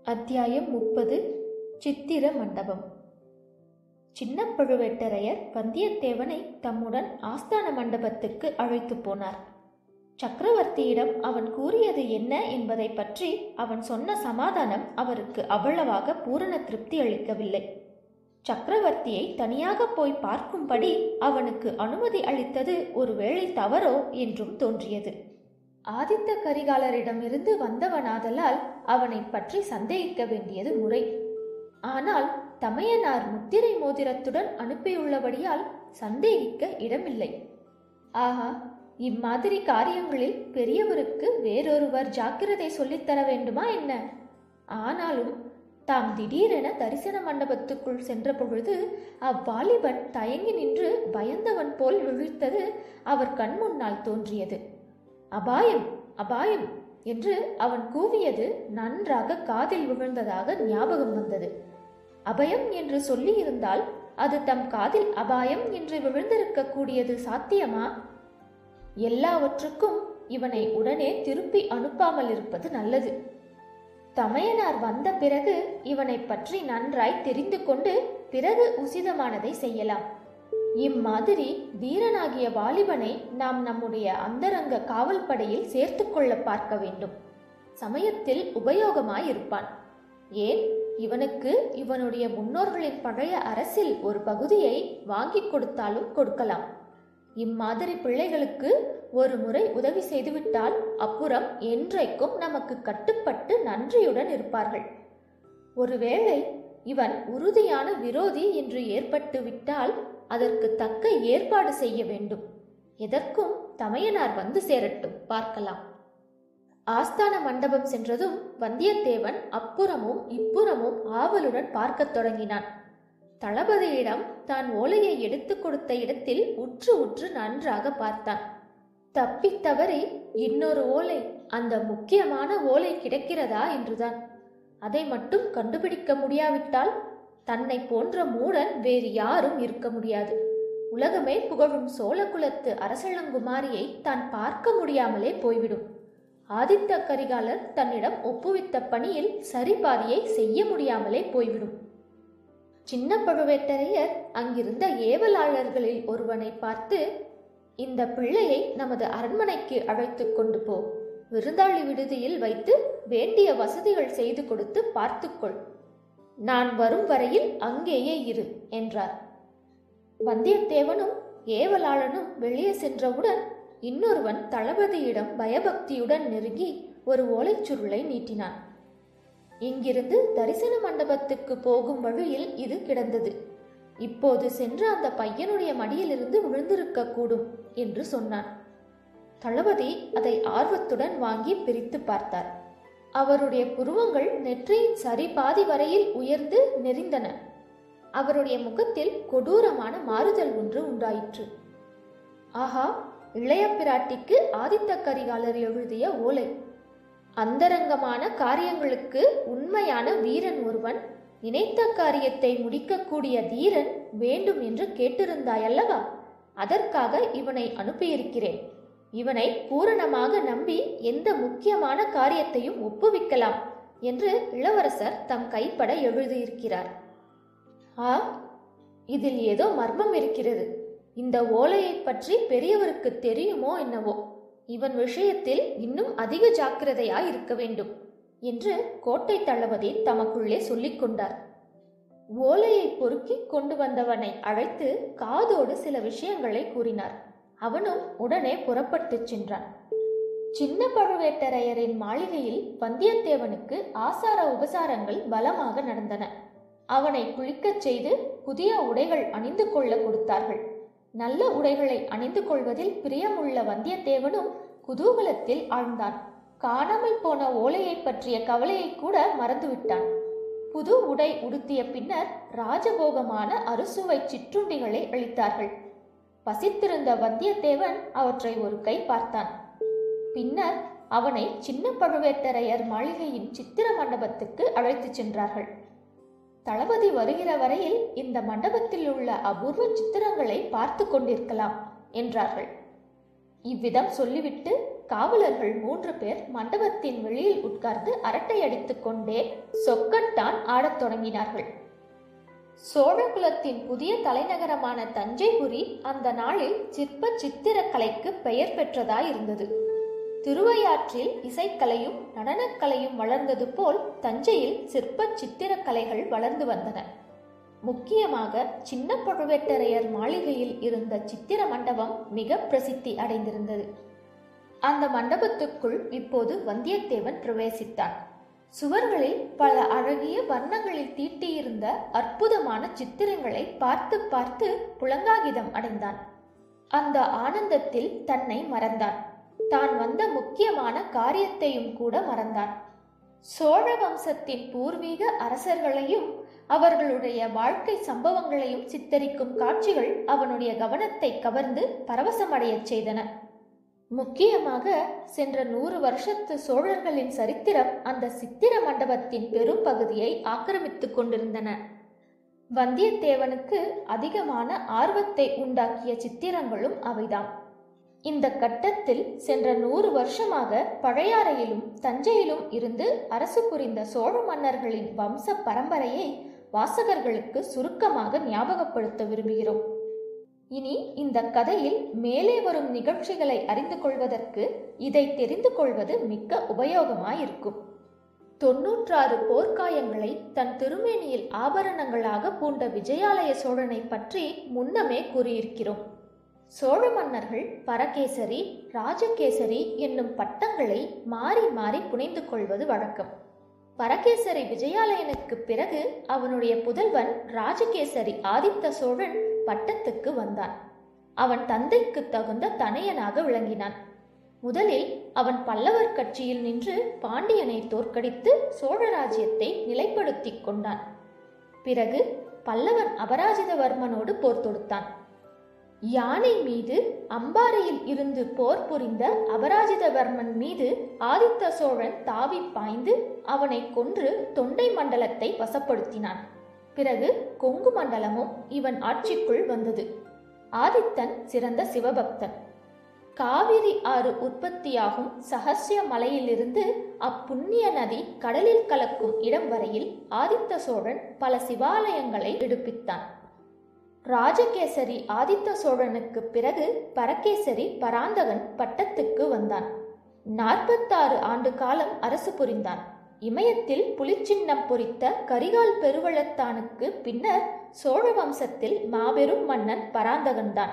அத்தியாயம் முப்பது சித்திர மண்டபம் சின்ன பழுவேட்டரையர் வந்தியத்தேவனை தம்முடன் ஆஸ்தான மண்டபத்துக்கு அழைத்து போனார் சக்கரவர்த்தியிடம் அவன் கூறியது என்ன என்பதை பற்றி அவன் சொன்ன சமாதானம் அவருக்கு அவ்வளவாக பூரண திருப்தி அளிக்கவில்லை சக்கரவர்த்தியை தனியாக போய் பார்க்கும்படி அவனுக்கு அனுமதி அளித்தது ஒருவேளை தவறோ என்றும் தோன்றியது ஆதித்த கரிகாலரிடமிருந்து வந்தவனாதலால் அவனை பற்றி சந்தேகிக்க வேண்டியது முறை ஆனால் தமையனார் முத்திரை மோதிரத்துடன் அனுப்பியுள்ளபடியால் சந்தேகிக்க இடமில்லை ஆஹா இம்மாதிரி காரியங்களில் பெரியவருக்கு வேறொருவர் ஜாக்கிரதை சொல்லித்தர வேண்டுமா என்ன ஆனாலும் தாம் திடீரென தரிசன மண்டபத்துக்குள் சென்ற பொழுது அவ்வாலிபன் தயங்கி நின்று பயந்தவன் போல் விழித்தது அவர் கண் முன்னால் தோன்றியது அபாயம் அபாயம் என்று அவன் கூவியது நன்றாக காதில் விழுந்ததாக ஞாபகம் வந்தது அபயம் என்று சொல்லியிருந்தால் அது தம் காதில் அபாயம் என்று விழுந்திருக்க கூடியது சாத்தியமா எல்லாவற்றுக்கும் இவனை உடனே திருப்பி அனுப்பாமல் இருப்பது நல்லது தமையனார் வந்த பிறகு இவனை பற்றி நன்றாய் தெரிந்து கொண்டு பிறகு உசிதமானதை செய்யலாம் இம்மாதிரி வீரனாகிய வாலிபனை நாம் நம்முடைய அந்தரங்க காவல் படையில் சேர்த்துக்கொள்ள பார்க்க வேண்டும் சமயத்தில் உபயோகமாயிருப்பான் ஏன் இவனுக்கு இவனுடைய முன்னோர்களின் பழைய அரசில் ஒரு பகுதியை வாங்கி கொடுத்தாலும் கொடுக்கலாம் இம்மாதிரி பிள்ளைகளுக்கு ஒரு முறை உதவி செய்துவிட்டால் அப்புறம் என்றைக்கும் நமக்கு கட்டுப்பட்டு நன்றியுடன் இருப்பார்கள் ஒருவேளை இவன் உறுதியான விரோதி என்று ஏற்பட்டு விட்டால் அதற்கு தக்க ஏற்பாடு செய்ய வேண்டும் எதற்கும் தமையனார் வந்து சேரட்டும் பார்க்கலாம் ஆஸ்தான மண்டபம் சென்றதும் வந்தியத்தேவன் அப்புறமும் இப்புறமும் ஆவலுடன் பார்க்கத் தொடங்கினான் தளபதியிடம் தான் ஓலையை எடுத்துக் கொடுத்த இடத்தில் உற்று உற்று நன்றாக பார்த்தான் தப்பித் தவறி இன்னொரு ஓலை அந்த முக்கியமான ஓலை கிடைக்கிறதா என்றுதான் அதை மட்டும் கண்டுபிடிக்க முடியாவிட்டால் தன்னை போன்ற மூடன் வேறு யாரும் இருக்க முடியாது உலகமே புகழும் சோழகுலத்து அரசளங்குமாரியை தான் பார்க்க முடியாமலே போய்விடும் ஆதித்த கரிகாலர் தன்னிடம் ஒப்புவித்த பணியில் சரிபாதியை செய்ய முடியாமலே போய்விடும் சின்ன பழுவேட்டரையர் அங்கிருந்த ஏவலாளர்களில் ஒருவனை பார்த்து இந்த பிள்ளையை நமது அரண்மனைக்கு அழைத்து கொண்டு போ விருந்தாளி விடுதியில் வைத்து வேண்டிய வசதிகள் செய்து கொடுத்து பார்த்துக்கொள் நான் வரும் வரையில் அங்கேயே இரு என்றார் வந்தியத்தேவனும் ஏவலாளனும் வெளியே சென்றவுடன் இன்னொருவன் தளபதியிடம் பயபக்தியுடன் நெருங்கி ஒரு ஓலைச்சுருளை நீட்டினான் இங்கிருந்து தரிசன மண்டபத்துக்கு போகும் வழியில் இது கிடந்தது இப்போது சென்று அந்த பையனுடைய மடியிலிருந்து விழுந்திருக்க கூடும் என்று சொன்னான் தளபதி அதை ஆர்வத்துடன் வாங்கி பிரித்து பார்த்தார் அவருடைய புருவங்கள் நெற்றியின் சரி பாதி வரையில் உயர்ந்து நெறிந்தன அவருடைய முகத்தில் கொடூரமான மாறுதல் ஒன்று உண்டாயிற்று ஆஹா இளைய பிராட்டிக்கு ஆதித்த கரிகாலர் எழுதிய ஓலை அந்தரங்கமான காரியங்களுக்கு உண்மையான வீரன் ஒருவன் நினைத்த காரியத்தை முடிக்கக்கூடிய தீரன் வேண்டும் என்று கேட்டிருந்தாயல்லவா அதற்காக இவனை அனுப்பியிருக்கிறேன் இவனை பூரணமாக நம்பி எந்த முக்கியமான காரியத்தையும் ஒப்புவிக்கலாம் என்று இளவரசர் தம் கைப்பட எழுதியிருக்கிறார் ஆ இதில் ஏதோ மர்மம் இருக்கிறது இந்த ஓலையை பற்றி பெரியவருக்கு தெரியுமோ என்னவோ இவன் விஷயத்தில் இன்னும் அதிக ஜாக்கிரதையாய் இருக்க வேண்டும் என்று கோட்டை தளபதி தமக்குள்ளே சொல்லிக் கொண்டார் ஓலையை பொறுக்கி கொண்டு வந்தவனை அழைத்து காதோடு சில விஷயங்களை கூறினார் அவனும் உடனே புறப்பட்டுச் சென்றான் சின்ன பழுவேட்டரையரின் மாளிகையில் வந்தியத்தேவனுக்கு ஆசார உபசாரங்கள் பலமாக நடந்தன அவனை குளிக்கச் செய்து புதிய உடைகள் அணிந்து கொள்ள கொடுத்தார்கள் நல்ல உடைகளை அணிந்து கொள்வதில் பிரியமுள்ள வந்தியத்தேவனும் குதூகலத்தில் ஆழ்ந்தான் காணாமல் போன ஓலையை பற்றிய கவலையை கூட மறந்துவிட்டான் புது உடை உடுத்திய பின்னர் ராஜபோகமான அறுசுவை சிற்றுண்டிகளை அளித்தார்கள் பசித்திருந்த வந்தியத்தேவன் அவற்றை ஒரு கை பார்த்தான் பின்னர் அவனை சின்ன பழுவேட்டரையர் மாளிகையின் சித்திர மண்டபத்துக்கு அழைத்துச் சென்றார்கள் தளபதி வருகிற வரையில் இந்த மண்டபத்தில் உள்ள அபூர்வ சித்திரங்களை பார்த்து கொண்டிருக்கலாம் என்றார்கள் இவ்விதம் சொல்லிவிட்டு காவலர்கள் மூன்று பேர் மண்டபத்தின் வெளியில் உட்கார்ந்து அரட்டை அடித்துக் கொண்டே சொக்கட்டான் ஆடத் தொடங்கினார்கள் சோழகுலத்தின் புதிய தலைநகரமான தஞ்சைபுரி அந்த நாளில் சிற்ப சித்திரக்கலைக்கு பெயர் பெற்றதாய் இருந்தது திருவையாற்றில் இசைக்கலையும் நடனக்கலையும் வளர்ந்தது போல் தஞ்சையில் சிற்ப சித்திரக்கலைகள் வளர்ந்து வந்தன முக்கியமாக சின்ன பழுவேட்டரையர் மாளிகையில் இருந்த சித்திர மண்டபம் மிக பிரசித்தி அடைந்திருந்தது அந்த மண்டபத்துக்குள் இப்போது வந்தியத்தேவன் பிரவேசித்தான் சுவர்களில் பல அழகிய வர்ணங்களில் தீட்டியிருந்த அற்புதமான சித்திரங்களை பார்த்து பார்த்து புலங்காகிதம் அடைந்தான் அந்த ஆனந்தத்தில் தன்னை மறந்தான் தான் வந்த முக்கியமான காரியத்தையும் கூட மறந்தான் சோழ வம்சத்தின் பூர்வீக அரசர்களையும் அவர்களுடைய வாழ்க்கை சம்பவங்களையும் சித்தரிக்கும் காட்சிகள் அவனுடைய கவனத்தை கவர்ந்து பரவசமடையச் செய்தன முக்கியமாக சென்ற நூறு வருஷத்து சோழர்களின் சரித்திரம் அந்த சித்திர மண்டபத்தின் பெரும் பகுதியை ஆக்கிரமித்துக் கொண்டிருந்தன வந்தியத்தேவனுக்கு அதிகமான ஆர்வத்தை உண்டாக்கிய சித்திரங்களும் அவைதாம் இந்த கட்டத்தில் சென்ற நூறு வருஷமாக பழையாறையிலும் தஞ்சையிலும் இருந்து அரசு புரிந்த சோழ மன்னர்களின் வம்ச பரம்பரையை வாசகர்களுக்கு சுருக்கமாக ஞாபகப்படுத்த விரும்புகிறோம் இனி இந்த கதையில் மேலே வரும் நிகழ்ச்சிகளை அறிந்து கொள்வதற்கு இதை தெரிந்து கொள்வது மிக்க உபயோகமாயிருக்கும் தொன்னூற்றாறு போர்க்காயங்களை தன் திருமேனியில் ஆபரணங்களாக பூண்ட விஜயாலய சோழனை பற்றி முன்னமே கூறியிருக்கிறோம் சோழ மன்னர்கள் பரகேசரி ராஜகேசரி என்னும் பட்டங்களை மாறி மாறி புனைந்து கொள்வது வழக்கம் பரகேசரி விஜயாலயனுக்கு பிறகு அவனுடைய புதல்வன் ராஜகேசரி ஆதித்த சோழன் பட்டத்துக்கு வந்தான் அவன் தந்தைக்கு தகுந்த தனையனாக விளங்கினான் முதலில் அவன் பல்லவர் கட்சியில் நின்று பாண்டியனை தோற்கடித்து சோழ ராஜ்யத்தை நிலைப்படுத்திக் கொண்டான் பிறகு பல்லவன் அபராஜிதவர்மனோடு போர் தொடுத்தான் யானை மீது அம்பாறையில் இருந்து போர் புரிந்த அபராஜிதவர்மன் மீது ஆதித்த சோழன் தாவி பாய்ந்து அவனை கொன்று தொண்டை மண்டலத்தை வசப்படுத்தினான் பிறகு கொங்கு மண்டலமும் இவன் ஆட்சிக்குள் வந்தது ஆதித்தன் சிறந்த சிவபக்தன் காவிரி ஆறு உற்பத்தியாகும் சகசிய மலையிலிருந்து அப்புண்ணிய நதி கடலில் கலக்கும் இடம் வரையில் ஆதித்த சோழன் பல சிவாலயங்களை எடுப்பித்தான் ராஜகேசரி ஆதித்த சோழனுக்கு பிறகு பரகேசரி பராந்தகன் பட்டத்துக்கு வந்தான் நாற்பத்தாறு ஆண்டு காலம் அரசு புரிந்தான் இமயத்தில் புலிச்சின்னம் பொறித்த கரிகால் பெருவளத்தானுக்கு பின்னர் சோழ வம்சத்தில் மாபெரும் மன்னன் பராந்தகன்தான்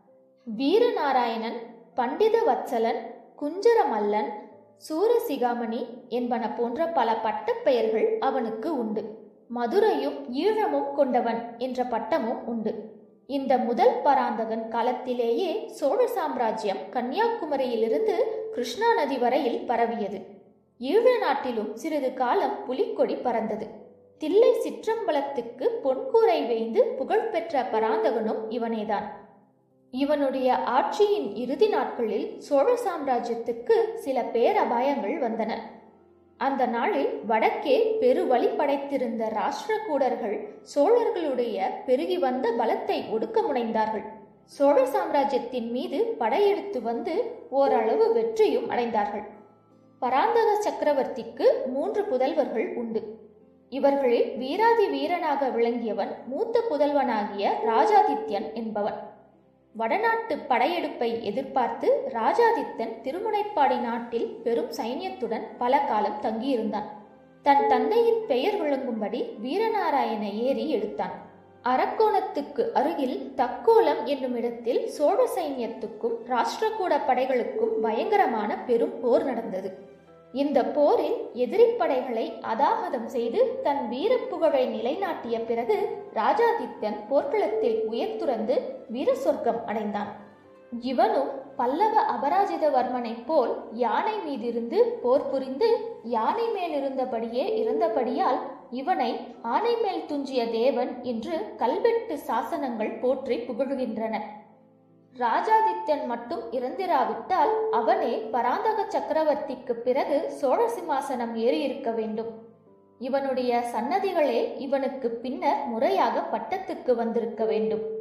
வீரநாராயணன் பண்டித வத்சலன் குஞ்சரமல்லன் சூரசிகாமணி என்பன போன்ற பல பட்டப்பெயர்கள் அவனுக்கு உண்டு மதுரையும் ஈழமும் கொண்டவன் என்ற பட்டமும் உண்டு இந்த முதல் பராந்தகன் காலத்திலேயே சோழ சாம்ராஜ்யம் கன்னியாகுமரியிலிருந்து கிருஷ்ணா நதி வரையில் பரவியது ஈழ நாட்டிலும் சிறிது காலம் புலிக்கொடி பறந்தது தில்லை சிற்றம்பலத்துக்கு பொன்கூரை வேய்ந்து புகழ்பெற்ற பராந்தகனும் இவனேதான் இவனுடைய ஆட்சியின் இறுதி நாட்களில் சோழ சாம்ராஜ்யத்துக்கு சில பேரபாயங்கள் வந்தன அந்த நாளில் வடக்கே பெருவழி படைத்திருந்த ராஷ்டிரகூடர்கள் சோழர்களுடைய பெருகி வந்த பலத்தை ஒடுக்க முனைந்தார்கள் சோழ சாம்ராஜ்யத்தின் மீது படையெடுத்து வந்து ஓரளவு வெற்றியும் அடைந்தார்கள் பராந்தக சக்கரவர்த்திக்கு மூன்று புதல்வர்கள் உண்டு இவர்களில் வீராதி வீரனாக விளங்கியவன் மூத்த புதல்வனாகிய ராஜாதித்யன் என்பவன் வடநாட்டு படையெடுப்பை எதிர்பார்த்து ராஜாதித்தன் திருமுனைப்பாடி நாட்டில் பெரும் சைன்யத்துடன் பல காலம் தங்கியிருந்தான் தன் தந்தையின் பெயர் விளங்கும்படி வீரநாராயண ஏரி எடுத்தான் அரக்கோணத்துக்கு அருகில் தக்கோலம் என்னும் இடத்தில் சோழ சைன்யத்துக்கும் ராஷ்டிரகூட படைகளுக்கும் பயங்கரமான பெரும் போர் நடந்தது இந்த போரில் எதிரி படைகளை அதாகதம் செய்து தன் வீரப்புகழை நிலைநாட்டிய பிறகு ராஜாதித்தன் போர்க்களத்தில் உயர்த்துறந்து வீர சொர்க்கம் அடைந்தான் இவனும் பல்லவ அபராஜிதவர்மனைப் போல் யானை மீதிருந்து போர் புரிந்து யானை மேலிருந்தபடியே இருந்தபடியால் இவனை ஆனை மேல் துஞ்சிய தேவன் என்று கல்வெட்டு சாசனங்கள் போற்றி புகழுகின்றன ராஜாதித்யன் மட்டும் இறந்திராவிட்டால் அவனே பராந்தக சக்கரவர்த்திக்கு பிறகு சோழ சிம்மாசனம் ஏறியிருக்க வேண்டும் இவனுடைய சன்னதிகளே இவனுக்கு பின்னர் முறையாக பட்டத்துக்கு வந்திருக்க வேண்டும்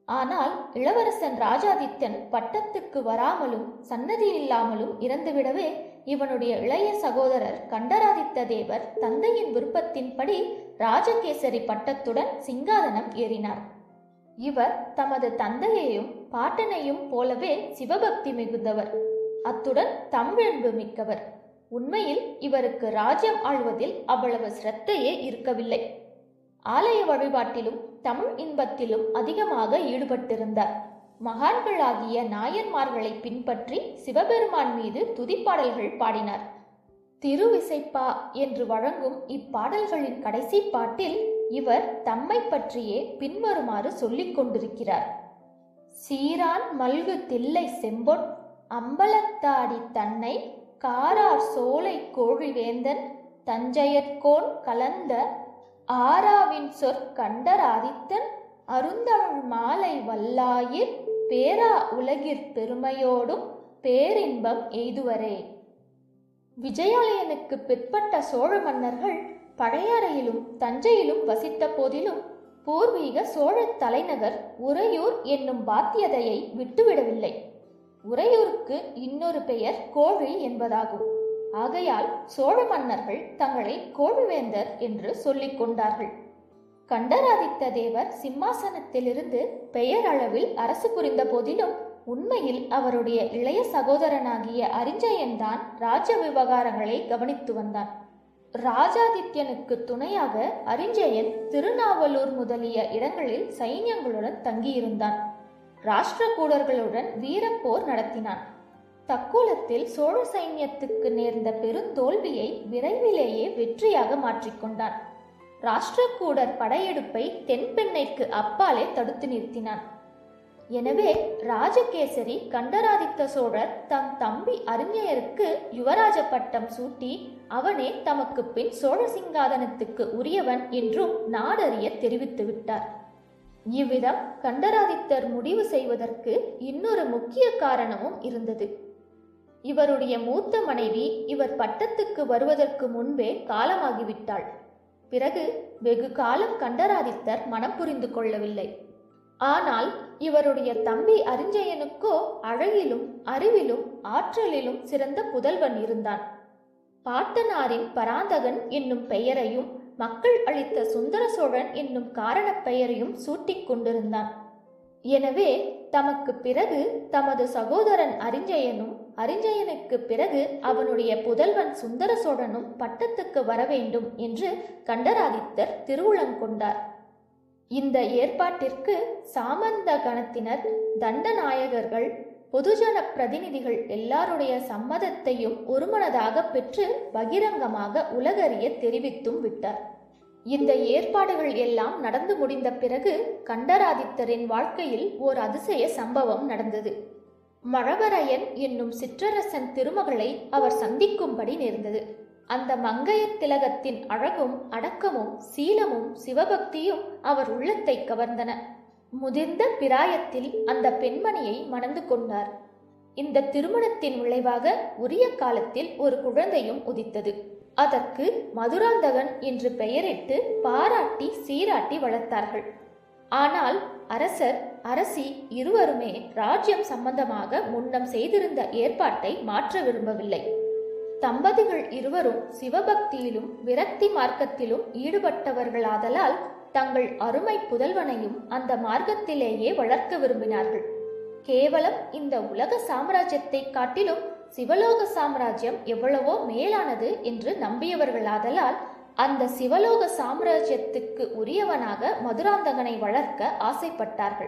ஆனால் இளவரசன் ராஜாதித்தன் பட்டத்துக்கு வராமலும் சன்னதி இல்லாமலும் இறந்துவிடவே இவனுடைய இளைய சகோதரர் கண்டராதித்த தேவர் தந்தையின் விருப்பத்தின்படி ராஜகேசரி பட்டத்துடன் சிங்காதனம் ஏறினார் இவர் தமது தந்தையையும் பாட்டனையும் போலவே சிவபக்தி மிகுந்தவர் அத்துடன் தமிழன்பு மிக்கவர் உண்மையில் இவருக்கு ராஜ்யம் ஆள்வதில் அவ்வளவு சிரத்தையே இருக்கவில்லை ஆலய வழிபாட்டிலும் தமிழ் இன்பத்திலும் அதிகமாக ஈடுபட்டிருந்தார் மகான்களாகிய நாயன்மார்களை பின்பற்றி சிவபெருமான் மீது துதிப்பாடல்கள் பாடினார் திருவிசைப்பா என்று வழங்கும் இப்பாடல்களின் கடைசி பாட்டில் இவர் தம்மை பற்றியே பின்வருமாறு சொல்லிக் கொண்டிருக்கிறார் சீரான் மல்கு தில்லை செம்பொன் அம்பலத்தாடி தன்னை காரார் சோலை கோழிவேந்தன் தஞ்சையற்கோன் கலந்த ஆராவின் சொற்கண்டராதித்தன் அருந்தமிழ் மாலை வல்லாயிர் பேரா உலகிற் பெருமையோடும் பேரின்பம் எய்துவரே விஜயாலயனுக்கு பிற்பட்ட சோழ மன்னர்கள் பழையாறையிலும் தஞ்சையிலும் வசித்த போதிலும் பூர்வீக சோழ தலைநகர் உறையூர் என்னும் பாத்தியதையை விட்டுவிடவில்லை உறையூருக்கு இன்னொரு பெயர் கோழி என்பதாகும் ஆகையால் சோழ மன்னர்கள் தங்களை கோழிவேந்தர் என்று சொல்லிக் கொண்டார்கள் கண்டராதித்த தேவர் சிம்மாசனத்திலிருந்து பெயரளவில் அரசு புரிந்த போதிலும் உண்மையில் அவருடைய இளைய சகோதரனாகிய அரிஞ்சயன்தான் ராஜ விவகாரங்களை கவனித்து வந்தான் ராஜாதித்யனுக்கு துணையாக அரிஞ்சயன் திருநாவலூர் முதலிய இடங்களில் சைன்யங்களுடன் தங்கியிருந்தான் ராஷ்டிரகூடர்களுடன் வீரப்போர் நடத்தினான் தக்கோலத்தில் சோழ சைன்யத்துக்கு நேர்ந்த பெருந்தோல்வியை விரைவிலேயே வெற்றியாக மாற்றிக்கொண்டான் ராஷ்டிரகூடர் படையெடுப்பை தென்பெண்ணைக்கு அப்பாலே தடுத்து நிறுத்தினான் எனவே ராஜகேசரி கண்டராதித்த சோழர் தம் தம்பி அறிஞருக்கு யுவராஜ பட்டம் சூட்டி அவனே தமக்கு பின் சோழ சிங்காதனத்துக்கு உரியவன் என்றும் நாடறிய தெரிவித்து விட்டார் இவ்விதம் கண்டராதித்தர் முடிவு செய்வதற்கு இன்னொரு முக்கிய காரணமும் இருந்தது இவருடைய மூத்த மனைவி இவர் பட்டத்துக்கு வருவதற்கு முன்பே காலமாகிவிட்டாள் பிறகு வெகு காலம் கண்டராதித்தர் மனம் புரிந்து கொள்ளவில்லை ஆனால் இவருடைய தம்பி அரிஞ்சயனுக்கோ அழகிலும் அறிவிலும் ஆற்றலிலும் சிறந்த புதல்வன் இருந்தான் பாட்டனாரின் பராந்தகன் என்னும் பெயரையும் மக்கள் அளித்த சுந்தர சோழன் என்னும் காரணப் பெயரையும் சூட்டிக் கொண்டிருந்தான் எனவே தமக்கு பிறகு தமது சகோதரன் அரிஞ்சயனும் அரிஞ்சயனுக்கு பிறகு அவனுடைய புதல்வன் சுந்தர சோழனும் பட்டத்துக்கு வர வேண்டும் என்று கண்டராதித்தர் திருவுளங்கொண்டார் இந்த ஏற்பாட்டிற்கு சாமந்த கணத்தினர் தண்டநாயகர்கள் பொதுஜன பிரதிநிதிகள் எல்லாருடைய சம்மதத்தையும் ஒருமனதாக பெற்று பகிரங்கமாக உலகறிய தெரிவித்தும் விட்டார் இந்த ஏற்பாடுகள் எல்லாம் நடந்து முடிந்த பிறகு கண்டராதித்தரின் வாழ்க்கையில் ஓர் அதிசய சம்பவம் நடந்தது மழவரையன் என்னும் சிற்றரசன் திருமகளை அவர் சந்திக்கும்படி நேர்ந்தது அந்த மங்கையர் திலகத்தின் அழகும் அடக்கமும் சீலமும் சிவபக்தியும் அவர் உள்ளத்தை கவர்ந்தன முதிர்ந்த பிராயத்தில் அந்த பெண்மணியை மணந்து கொண்டார் இந்த திருமணத்தின் விளைவாக உரிய காலத்தில் ஒரு குழந்தையும் உதித்தது அதற்கு மதுராந்தகன் என்று பெயரிட்டு பாராட்டி சீராட்டி வளர்த்தார்கள் ஆனால் அரசர் அரசி இருவருமே ராஜ்யம் சம்பந்தமாக முன்னம் செய்திருந்த ஏற்பாட்டை மாற்ற விரும்பவில்லை தம்பதிகள் இருவரும் சிவபக்தியிலும் விரக்தி மார்க்கத்திலும் ஈடுபட்டவர்களாதலால் தங்கள் அருமை புதல்வனையும் அந்த மார்க்கத்திலேயே வளர்க்க விரும்பினார்கள் கேவலம் இந்த உலக சாம்ராஜ்யத்தை காட்டிலும் சிவலோக சாம்ராஜ்யம் எவ்வளவோ மேலானது என்று நம்பியவர்களாதலால் அந்த சிவலோக சாம்ராஜ்யத்துக்கு உரியவனாக மதுராந்தகனை வளர்க்க ஆசைப்பட்டார்கள்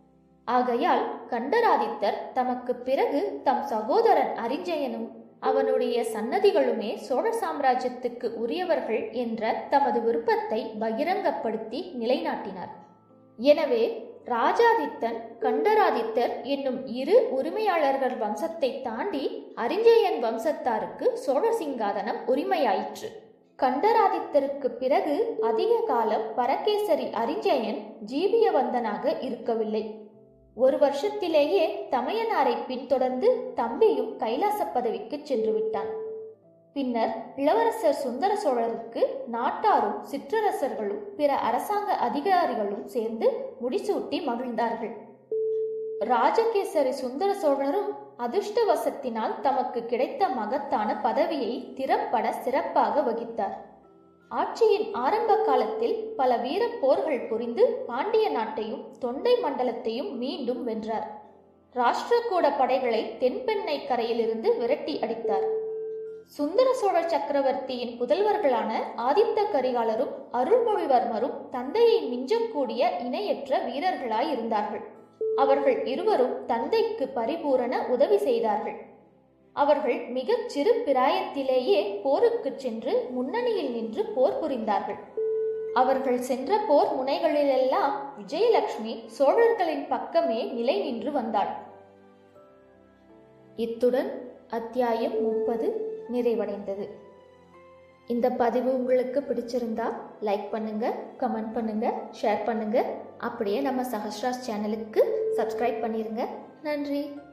ஆகையால் கண்டராதித்தர் தமக்கு பிறகு தம் சகோதரன் அரிஞ்சயனும் அவனுடைய சன்னதிகளுமே சோழ சாம்ராஜ்யத்துக்கு உரியவர்கள் என்ற தமது விருப்பத்தை பகிரங்கப்படுத்தி நிலைநாட்டினார் எனவே ராஜாதித்தன் கண்டராதித்தர் என்னும் இரு உரிமையாளர்கள் வம்சத்தை தாண்டி அரிஞ்சயன் வம்சத்தாருக்கு சோழ சிங்காதனம் உரிமையாயிற்று கண்டராதித்தருக்கு பிறகு அதிக காலம் பரகேசரி அரிஞ்சயன் ஜீவியவந்தனாக இருக்கவில்லை ஒரு வருஷத்திலேயே தமையனாரை பின்தொடர்ந்து தம்பியும் கைலாச பதவிக்கு சென்று விட்டான் பின்னர் இளவரசர் சுந்தர சோழருக்கு நாட்டாரும் சிற்றரசர்களும் பிற அரசாங்க அதிகாரிகளும் சேர்ந்து முடிசூட்டி மகிழ்ந்தார்கள் ராஜகேசரி சுந்தர சோழரும் அதிர்ஷ்டவசத்தினால் தமக்கு கிடைத்த மகத்தான பதவியை திறப்பட சிறப்பாக வகித்தார் ஆட்சியின் ஆரம்ப காலத்தில் பல வீரப் போர்கள் புரிந்து பாண்டிய நாட்டையும் தொண்டை மண்டலத்தையும் மீண்டும் வென்றார் ராஷ்டிரகூட படைகளை தென்பெண்ணை கரையிலிருந்து விரட்டி அடித்தார் சுந்தர சோழ சக்கரவர்த்தியின் புதல்வர்களான ஆதித்த கரிகாலரும் அருள்மொழிவர்மரும் தந்தையை மிஞ்சக்கூடிய இணையற்ற வீரர்களாய் இருந்தார்கள் அவர்கள் இருவரும் தந்தைக்கு பரிபூரண உதவி செய்தார்கள் அவர்கள் மிகச் சிறு பிராயத்திலேயே போருக்கு சென்று முன்னணியில் நின்று போர் புரிந்தார்கள் அவர்கள் சென்ற போர் முனைகளிலெல்லாம் விஜயலட்சுமி சோழர்களின் பக்கமே நிலை நின்று வந்தாள் இத்துடன் அத்தியாயம் முப்பது நிறைவடைந்தது இந்த பதிவு உங்களுக்கு பிடிச்சிருந்தா லைக் பண்ணுங்க கமெண்ட் பண்ணுங்க ஷேர் பண்ணுங்க அப்படியே நம்ம சஹஸ்ராஸ் சேனலுக்கு சப்ஸ்கிரைப் பண்ணிருங்க நன்றி